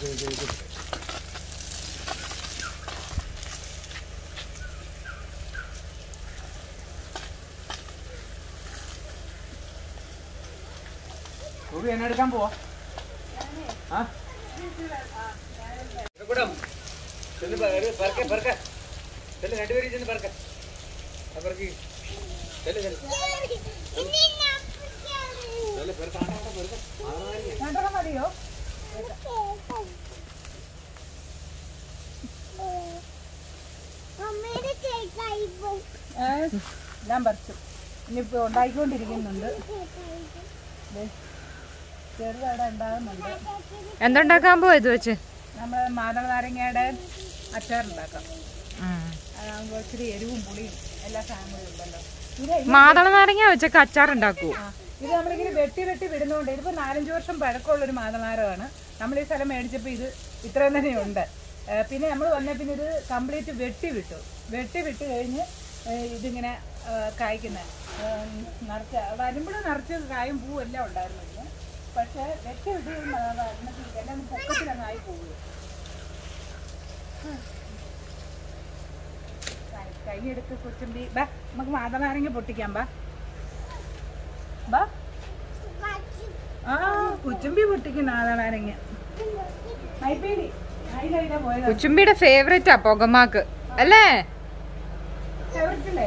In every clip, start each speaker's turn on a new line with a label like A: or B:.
A: ഇത് ഇത് ഇത് റൂബി എന്നെ എടുക്കാൻ പോവാ ആ കൂടം ചെന്ന് പറക്കെ പറക്കെ ചെല്ല് രണ്ടുപേരും ചെന്ന് പറക്കെ ആ പറക്കി ചെല്ല് ചെല്ല് ചെല്ല് പെറുക്ക ആണ്ട ആണ്ട പെറുക്ക ആറായിരിക്കും
B: രണ്ടെണ്ണം മതിയോ ഏ, ഞാൻ പറിച്ചു ഇനിയിപ്പോ ഉണ്ടാക്കിക്കൊണ്ടിരിക്കുന്നുണ്ട് ദേ, ചെറുതവിടെ ഉണ്ടാകുന്നുണ്ട്
C: എന്തുണ്ടാക്കാൻ പോവാ ഇത് വെച്ച്
B: നമ്മൾ മാതള നാരങ്ങയുടെ അച്ചാറുണ്ടാക്കാം അതാകുമ്പോൾ ഇച്ചിരി എരിവും പുളിയും എല്ലാ സാധനങ്ങളും ഉണ്ടല്ലോ ഇത്
C: മാതള നാരങ്ങ വെച്ചൊക്കെ അച്ചാറുണ്ടാക്കുവോ
B: ആ, ഇത് നമ്മളിങ്ങനെ വെട്ടി വെട്ടി വിടുന്നതുകൊണ്ട് ഇതിപ്പോ നാലഞ്ച് വർഷം പഴക്കമുള്ള ഒരു മാതളനാരമാണ് നമ്മൾ ഈ സ്ഥലം മേടിച്ചപ്പോൾ ഇത് ഇത്രയും തന്നെ ഉണ്ട് ഏ, പിന്നെ നമ്മൾ വന്ന പിന്നെ ഇത് കംപ്ലീറ്റ് വെട്ടി വിട്ടു വെട്ടി വിട്ട് കഴിഞ്ഞ് ഏ, ഇതിങ്ങനെ കായ്ക്കുന്ന നിറച്ച് വരുമ്പോഴും നിറച്ച് കായും പൂവും എല്ലാം ഉണ്ടായിരുന്നു ഇതിന് പക്ഷേ വെട്ടി വിട്ട് കഴിയുമ്പോൾ അത് അതിനകത്ത് എല്ലാം പൊക്കത്തിലങ്ങ് ആയി പോകും കൈയെടുത്ത് കൊച്ചുമ്പി ബാ നമുക്ക് മാതളനാരങ്ങ പൊട്ടിക്കാം ബാ ബാ ആ കുച്ചുമ്പി പൊട്ടിക്കുന്ന ആളാണെങ്കിൽ മൈപ്പേടി അതിലതിലെ പോയത്
C: കുച്ചുമ്പിയുടെ ഫേവറേറ്റാ പൊകമാക്ക് അല്ലേ
B: എവർക്കില്ലേ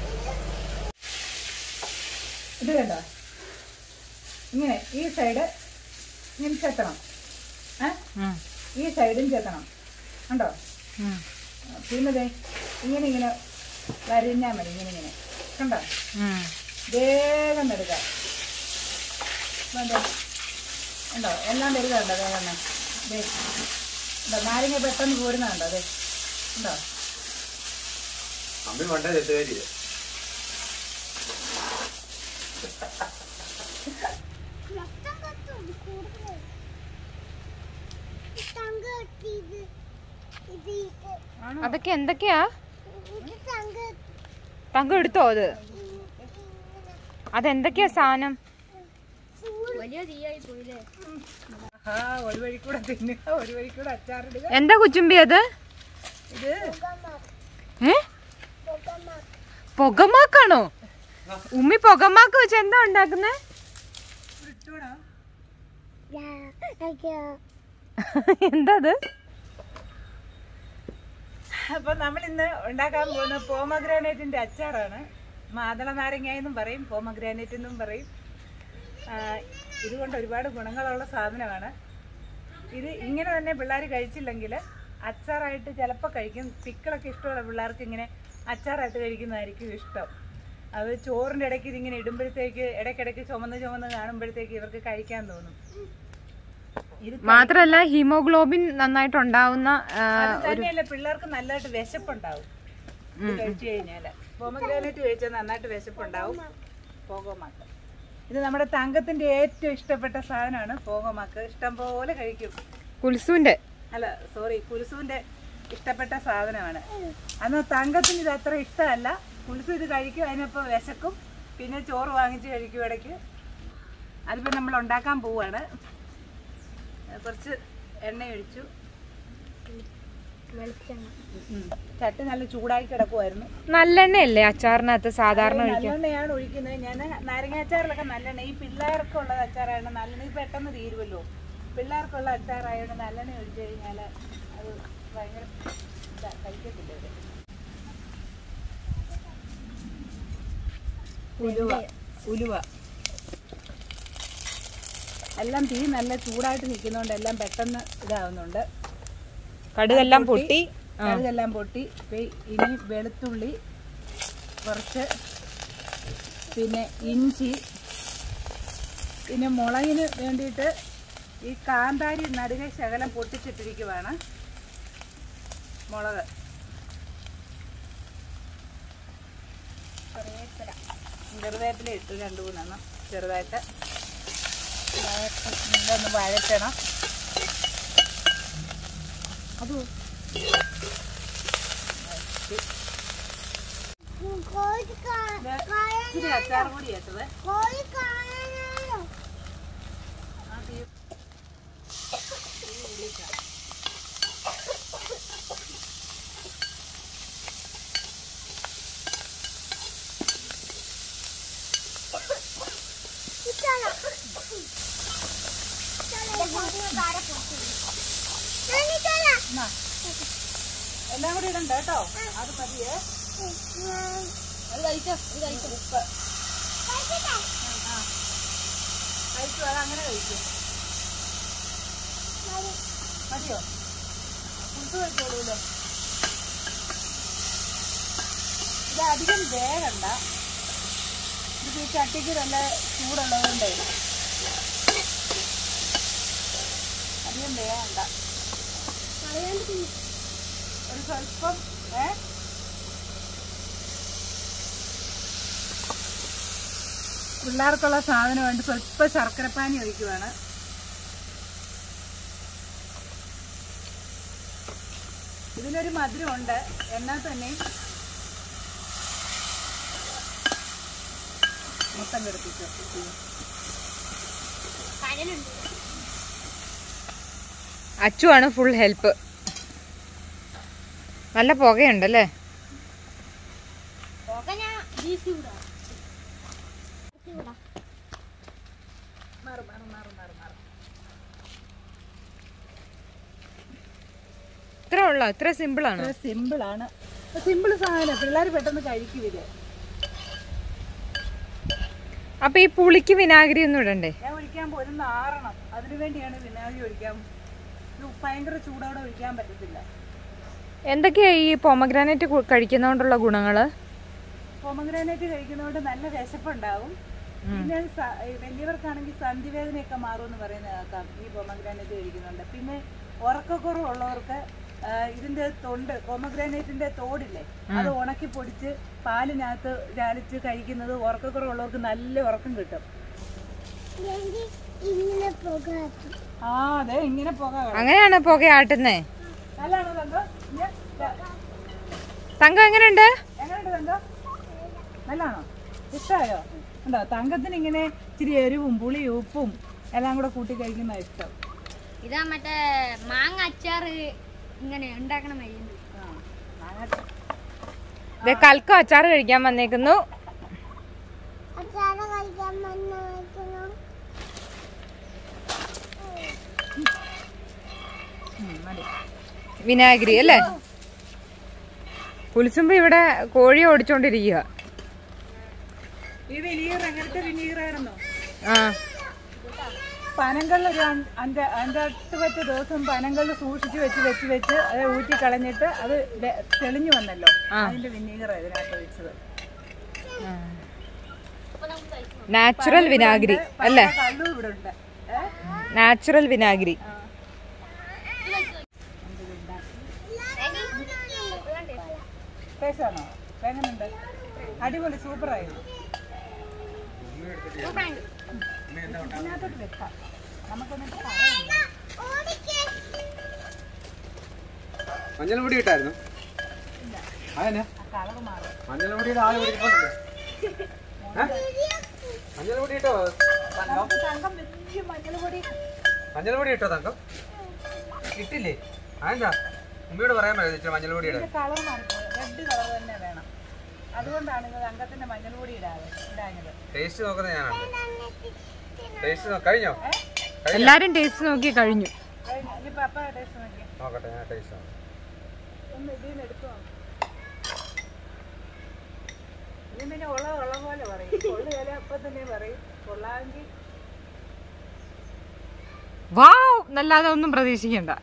B: ഇത് കണ്ടോ ഇങ്ങനെ ഈ സൈഡ് ഇങ്ങനെ ചെത്തണം ഏ
C: ഉം.
B: ഈ സൈഡും ചെത്തണം കണ്ടോ
C: ഉം.
B: പിന്നെ ദേ ഇങ്ങനെ ഇങ്ങനെ വരിഞ്ഞാൽ മതി ഇങ്ങനെ ഇങ്ങനെ കണ്ടോ
C: ഉം.
B: വേഗം എടുക്കാം വേണ്ടേ ഉണ്ടോ എല്ലാം വരികയുണ്ടോ വേഗം ദേ ഉണ്ടോ നാരങ്ങ പെട്ടെന്ന് പോരുന്നുണ്ടോ അതെ ഉണ്ടോ
A: അമ്മ വേണ്ട തെറ്റുകാരി
C: അതൊക്കെ എന്തൊക്കെയാ തങ്കം എടുത്തോ അത് അതെന്തൊക്കെയാ സാധനം
B: ആ ഒരു വഴി കൂടെ തിന്നുക ഒരു വഴി കൂടെ അച്ചാറിടുക
C: എന്താ കുച്ചുമ്പി അത്
B: ഇത്
C: ഏ പൊകമാക്കാണോ ഉമ്മി പൊകമാക്ക് വെച്ച് എന്താ ഉണ്ടാക്കുന്നേ
B: ഇട്ടൂടാ
C: എന്താ അത്
B: അപ്പൊ നമ്മൾ ഇന്ന് ഉണ്ടാക്കാൻ പോകുന്ന പോമഗ്രാനൈറ്റിന്റെ അച്ചാറാണ് മാതള നാരങ്ങ എന്നും പറയും പോമഗ്രാനൈറ്റ് എന്നും പറയും ആ, ഇതുകൊണ്ട് ഒരുപാട് ഗുണങ്ങളുള്ള സാധനമാണ് ഇത് ഇങ്ങനെ തന്നെ പിള്ളേർ കഴിച്ചില്ലെങ്കിൽ അച്ചാറായിട്ട് ചിലപ്പോൾ കഴിക്കും പിക്കളൊക്കെ ഇഷ്ടമുള്ള പിള്ളേർക്ക് ഇങ്ങനെ അച്ചാറായിട്ട് കഴിക്കുന്നതായിരിക്കും ഇഷ്ടം അത് ചോറിൻ്റെ ഇടയ്ക്ക് ഇതിങ്ങനെ ഇടുമ്പോഴത്തേക്ക് ഇടയ്ക്കിടയ്ക്ക് ചുമന്ന് ചുമന്ന് കാണുമ്പോഴത്തേക്ക് ഇവർക്ക് കഴിക്കാൻ തോന്നും ഇത്
C: മാത്രല്ല ഹീമോഗ്ലോബിൻ നന്നായിട്ട് ഉണ്ടാവുന്ന ആ,
B: അത് തന്നെയല്ല പിള്ളേർക്ക് നല്ലതായിട്ട് വിശപ്പുണ്ടാവും ഇത് കഴിച്ചു കഴിഞ്ഞാല് പോമഗ്രാനൈറ്റ് കഴിച്ചാൽ നന്നായിട്ട് വിശപ്പുണ്ടാവും പോകോമാക്ക് ഇത് നമ്മുടെ തങ്കത്തിന്റെ ഏറ്റവും ഇഷ്ടപ്പെട്ട സാധനമാണ് പോകോമാക്ക് ഇഷ്ടം പോലെ കഴിക്കും
C: കുൽസുവിന്റെ
B: അല്ല സോറി കുലുസുവിന്റെ ഇഷ്ടപ്പെട്ട സാധനമാണ് അന്ന് തങ്കത്തിന് ഇത് അത്ര ഇഷ്ടമല്ല കുലുസു ഇത് കഴിക്കും അതിനപ്പോൾ വിശക്കും പിന്നെ ചോറ് വാങ്ങിച്ച് കഴിക്കും ഇടയ്ക്ക് അതിപ്പോൾ നമ്മൾ ഉണ്ടാക്കാൻ പോവാണ് കുറച്ച് എണ്ണ ഒഴിച്ചു ഉം. ചട്ടി നല്ല ചൂടായി കിടക്കുമായിരുന്നു
C: നല്ലെണ്ണയല്ലേ അച്ചാറിനകത്ത് സാധാരണ ഒഴിക്കുക
B: നല്ലെണ്ണയാണ് ഒഴിക്കുന്നത് ഞാൻ നാരങ്ങാച്ചാറിലൊക്കെ നല്ലെണ്ണ ഈ പിള്ളേർക്കുള്ള അച്ചാറാണ് നല്ലെണ്ണ ഇത് പെട്ടെന്ന് തീരുമല്ലോ പിള്ളേർക്കുള്ള അച്ചാറായതുകൊണ്ട് നല്ലെണ്ണ ഒഴിച്ചു കഴിഞ്ഞാൽ അത് ഭയങ്കര ഇതാ, കഴിക്കത്തില്ല ഇവര്. ഉലുവ ഉലുവ എല്ലാം തീ നല്ല ചൂടായിട്ട് നിൽക്കുന്നതുകൊണ്ട് എല്ലാം പെട്ടെന്ന് ഇതാവുന്നുണ്ട്
C: കടുകെല്ലാം പൊട്ടി
B: കടുകെല്ലാം പൊട്ടി ഇപ്പൊ ഇനി വെളുത്തുള്ളി കുറച്ച് പിന്നെ ഇഞ്ചി പിന്നെ മുളകിന് വേണ്ടിയിട്ട് ഈ കാന്താരി നടുകെ ശകലം പൊട്ടിച്ചിട്ടിരിക്കുവാണ് മുളക് ചെറുവേപ്പില ഇട്ടു രണ്ട് മൂന്നെണ്ണം ചെറുതായിട്ട് ഇതൊന്ന് വഴറ്റണം അത് ഇച്ചിരി അച്ചാർ കൂടി ഇട്ടത് ആ തീ- തീ കൂടിയിട്ടാ. എന്നാ. എല്ലാം കൂടി ഇടണ്ട കേട്ടോ അത് മതിയേ ഉപ്പ് കഴിച്ചു അത് അങ്ങനെ കഴിക്കും മതിയോ ഉപ്പ് കഴിച്ചോളൂല്ലോ ഇത് അധികം വേഗണ്ട ഇത് ഈ ചട്ടിക്ക് നല്ല ചൂടുള്ളതുകൊണ്ടേ അധികം വേഗണ്ട ഒരു സ്വല്പം ഏ പിള്ളേർക്കുള്ള സാധനം വേണ്ടി സ്വല്പം ശർക്കരപ്പാനി ഒഴിക്കുവാണ് ഇതിനൊരു മധുരമുണ്ട് എന്നാൽ തന്നെയും മൊത്തം കിടപ്പിച്ചു
C: അച്ചു ആണ് ഫുൾ ഹെൽപ്പ് നല്ല പുകയുണ്ടല്ലേ
B: മാറും മാറും മാറും മാറും മാറും
C: ഇത്ര ഉള്ളോ ഇത്ര സിമ്പിൾ ആണ്
B: ഇത്ര സിമ്പിളാണ് സിമ്പിൾ സാധനം പിള്ളേർ പെട്ടെന്ന് കഴിക്കും ഇത്
C: അപ്പൊ ഈ പുളിക്ക് വിനാഗിരി ഒന്നും ഇടണ്ടേ
B: ഞാൻ ഒഴിക്കാൻ പോലും നാറണം അതിനു വേണ്ടിയാണ് വിനാഗിരി ഒഴിക്കാൻ ഇത് ഭയങ്കര ചൂടോടെ ഒഴിക്കാൻ പറ്റത്തില്ല
C: എന്തൊക്കെയാ ഈ പൊമഗ്രാനൈറ്റ് കഴിക്കുന്നതുകൊണ്ടുള്ള ഗുണങ്ങള്
B: പൊമഗ്രാനൈറ്റ് കഴിക്കുന്നതുകൊണ്ട് നല്ല വിശപ്പുണ്ടാവും പിന്നെ സ- ഈ വലിയവർക്കാണെങ്കിൽ സന്ധിവേദനയൊക്കെ മാറുമെന്ന് പറയുന്നത് കേൾക്കാം ഈ പൊമഗ്രാനൈറ്റ് കഴിക്കുന്നുണ്ട് പിന്നെ ഉറക്കക്കുറവുള്ളവർക്ക് ആ, ഇതിന്റെ തൊണ്ട് പൊമഗ്രാനൈറ്റിന്റെ തോടില്ലേ അത് ഉണക്കി പൊടിച്ച് പാലിനകത്ത് ചാലിച്ച് കഴിക്കുന്നത് ഉറക്കക്കുറവുള്ളവർക്ക് നല്ല ഉറക്കം കിട്ടും ആ അതെ ഇങ്ങനെ പോകാം
C: അങ്ങനെയാണ് പുക ആട്ടുന്നേ
B: നല്ലതാണോ തങ്കം ഇഞ്ഞ് ദാ-
C: തങ്കം എങ്ങനെയുണ്ട്
B: എങ്ങനെയുണ്ട് തങ്കം നല്ലതാണോ ഇഷ്ടമായോ ഉണ്ടോ തങ്കത്തിന് ഇങ്ങനെ ഇച്ചിരി എരിവും പുളിയും ഉപ്പും എല്ലാം കൂടെ കൂട്ടി കഴിക്കുന്ന ഇഷ്ടം
D: ഇതാ മറ്റേ മാങ്ങ അച്ചാറ് ഇങ്ങനെ ഉണ്ടാക്കണ മരുന്ന്
B: ആ മാങ്ങ-
C: ദേ കൽക്കം അച്ചാറ് കഴിക്കാൻ വന്നേക്കുന്നു
B: ഉം, മതി.
C: വിനാഗിരി അല്ലേ പുളിച്ചുമ്പ് ഇവിടെ കോഴി ഓടിച്ചോണ്ടിരിക്കുക
B: ഈ വിനീഗർ എങ്ങനത്തെ വിനീഗറായിരുന്നോ
C: ആ
B: പനങ്കല്ല് ഒരു അഞ്ച് അഞ്ച് അഞ്ചെട്ട് പത്ത് ദിവസം പനങ്കല്ല് സൂക്ഷിച്ച് വെച്ച് വെച്ച് വെച്ച് അത് ഊറ്റി കളഞ്ഞിട്ട് അത് വെ- തെളിഞ്ഞു വന്നല്ലോ അതിന്റെ വിനീഗർ ഇതിനകത്ത് ഒഴിച്ചത്
C: നാച്ചുറൽ വിനാഗിരി അല്ലേ
B: കള്ളും ഇവിടെ ഉണ്ട് ഏ?
C: നാച്ചുറൽ വിനാഗിരി
B: ടേസ്റ്റാണോ എങ്ങനെയുണ്ട് അടിപൊളി സൂപ്പറായിരുന്നു ഇതിനകത്തോട്ട് വെക്കാം നമുക്കൊന്നിട്ട് പറയാം
A: മഞ്ഞൾ പൊടി ഇട്ടായിരുന്നു അതെന്നെ
B: ആ കളർ മാറും
A: മഞ്ഞൾ പൊടിയുടെ ആള് പിടിച്ചിട്ടുണ്ടല്ലോ മഞ്ഞൾ പൊടി ഇട്ടോ തങ്കം
B: നമുക്ക് തങ്കം വലിയ മഞ്ഞൾ പൊടി
A: മഞ്ഞൾ പൊടി ഇട്ടോ തങ്കം ഇട്ടില്ലേ അതെന്താ ഉമ്മയോട് പറയാൻ പറ്റും ഇച്ചിരി മഞ്ഞൾ പൊടി ഇടാൻ
B: കളർ മാറിപ്പോയി റെഡ് കളർ തന്നെ വേണം അതുകൊണ്ടാണ് ഇത് തങ്കത്തിന്റെ മഞ്ഞൾ പൊടി ഇടാതെ ഇടാഞ്ഞത്
A: ടേസ്റ്റ് നോക്കുന്നത് ഞാനാണ് ടേസ്റ്റ് കഴിഞ്ഞോ
C: എല്ലാരും ടേസ്റ്റ് നോക്കി കഴിഞ്ഞു
B: കഴിഞ്ഞു. ഇനിയിപ്പോ അപ്പ ടേസ്റ്റ് നോക്കി
A: നോക്കട്ടെ ഞാൻ ടേസ്റ്റ് നോക്കാം
B: ഒന്ന് ഇതിൽ നിന്ന് എടുത്തു നോക്കാം ഇത് പിന്നെ ഉള്ള ഉള്ള പോലെ പറയും കൊള്ളുകല അപ്പൊ തന്നെ പറയും കൊള്ളാമെങ്കിൽ
C: വാവ് നല്ലാതെ ഒന്നും പ്രതീക്ഷിക്കണ്ട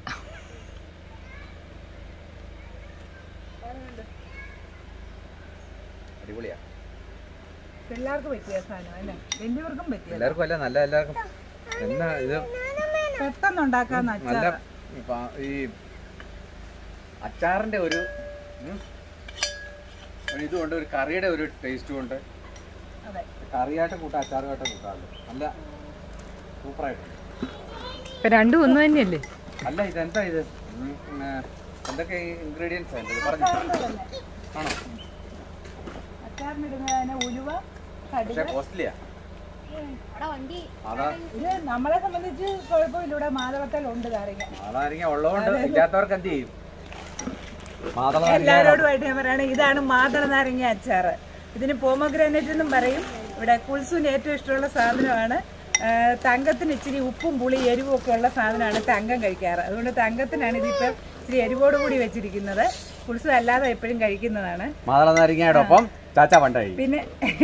A: അടിപൊളിയാ
B: പിള്ളേർക്ക് പറ്റിയ സാധനം അല്ലേ വലിയവർക്കും പറ്റിയ
A: എല്ലാവർക്കും അല്ല നല്ല എല്ലാവർക്കും എന്നാ ഇത്
B: പെട്ടെന്ന് ഉണ്ടാക്കാന്ന്
A: നല്ല
B: അച്ചാർ
A: പ- ഈ അച്ചാറിന്റെ ഒരു ഉം, ഒരു ഇതുകൊണ്ട് ഒരു കറിയുടെ ഒരു ടേസ്റ്റും ഉണ്ട്
B: അതെ
A: കറിയായിട്ട് കൂട്ടാം അച്ചാറുമായിട്ട് കൂട്ടാമല്ലോ നല്ല സൂപ്പറായിട്ട്
C: ഇപ്പൊ രണ്ടും ഒന്ന് തന്നെയല്ലേ
A: അല്ല ഇതെന്താ ഇത് ഉം, പിന്നെ എന്തൊക്കെ ഇൻഗ്രീഡിയൻസ് ഉണ്ട് ഇത് പറഞ്ഞു
B: അച്ചാറിന്റെ തന്നെ
A: ആണോ
B: അച്ചാറിനിടുന്നതിന് ഉലുവ കടുക്
A: പക്ഷെ കോസ്റ്റ്ലിയാ
D: അവിടെ വണ്ടി
A: അതാ
B: ഇത് നമ്മളെ സംബന്ധിച്ച് കുഴപ്പമില്ല ഇവിടെ മാതളത്തലുണ്ട് കാര്യം
A: അതായിരിക്കും ഉള്ളതുകൊണ്ട് ഇല്ലാത്തവർക്ക് എന്ത് ചെയ്യും മാതള
B: എല്ലാവരോടുമായിട്ട് ഞാൻ പറയാണ് ഇതാണ് മാതള നാരങ്ങ അച്ചാറ് ഇതിന് പോമഗ്രാനൈറ്റ് എന്നും പറയും ഇവിടെ കുൽസുവിന് ഏറ്റവും ഇഷ്ടമുള്ള സാധനമാണ് ആ, തങ്കത്തിന് ഇച്ചിരി ഉപ്പും പുളി എരിവും ഒക്കെ ഉള്ള സാധനമാണ് തങ്കം കഴിക്കാറ് അതുകൊണ്ട് തങ്കത്തിനാണ് ഇതിപ്പോൾ ഇച്ചിരി എരിവോട് കൂടി വെച്ചിരിക്കുന്നത് പുളിസ് അല്ലാതെ എപ്പോഴും കഴിക്കുന്നതാണ്
A: മാതള നാരങ്ങയുടെ ഒപ്പം ചാച്ച പണ്ടായി
B: പിന്നെ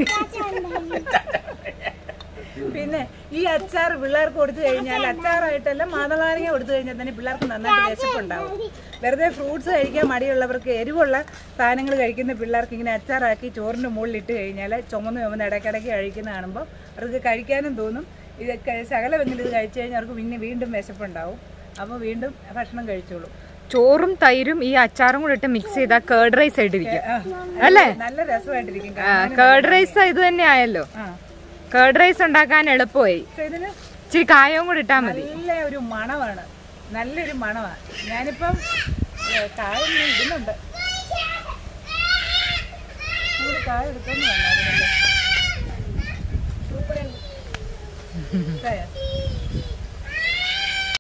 B: പിന്നെ ഈ അച്ചാർ പിള്ളേർക്ക് കൊടുത്തു കഴിഞ്ഞാൽ അച്ചാറായിട്ടല്ല മാതളാരങ്ങ കൊടുത്തു കഴിഞ്ഞാൽ തന്നെ പിള്ളേർക്ക് നന്നായിട്ട് വിശപ്പുണ്ടാവും വെറുതെ ഫ്രൂട്ട്സ് കഴിക്കാൻ മടിയുള്ളവർക്ക് എരിവുള്ള സാധനങ്ങൾ കഴിക്കുന്ന പിള്ളേർക്ക് ഇങ്ങനെ അച്ചാറാക്കി ചോറിൻ്റെ മുകളിൽ ഇട്ട് കഴിഞ്ഞാൽ ചുമന്ന് ചുമന്ന് ഇടയ്ക്കിടയ്ക്ക് കഴിക്കുന്ന കാണുമ്പോൾ അവർക്ക് കഴിക്കാനും തോന്നും ഇത് ക- ശകലമെങ്കിലും ഇത് കഴിച്ചു കഴിഞ്ഞാൽ അവർക്ക് പിന്നെ വീണ്ടും വിശപ്പുണ്ടാവും അപ്പോൾ വീണ്ടും ഭക്ഷണം കഴിച്ചോളും
C: ചോറും തൈരും ഈ അച്ചാറും കൂടെ ഇട്ട് മിക്സ് ചെയ്താൽ കേർഡ് റൈസ് ആയിട്ടിരിക്കും
B: ആ,
C: അല്ലേ
B: നല്ല രസമായിട്ടിരിക്കും
C: കേർഡ് റൈസ് ഇത് തന്നെ ആയല്ലോ
B: ആ
C: കേർഡ് റൈസ് ഉണ്ടാക്കാൻ എളുപ്പമായി
B: പക്ഷേ ഇതിന്
C: ഇച്ചിരി കായവും കൂടെ ഇട്ടാൽ മതി
B: നല്ല ഒരു മണമാണ് നല്ലൊരു മണമാണ് ഞാനിപ്പം ഏ, കായ ഇങ്ങനെ ഇടുന്നുണ്ട് ഒരു കായ എടുത്തോണ്ട് വന്നായിരുന്നല്ലോ ഇതായോ?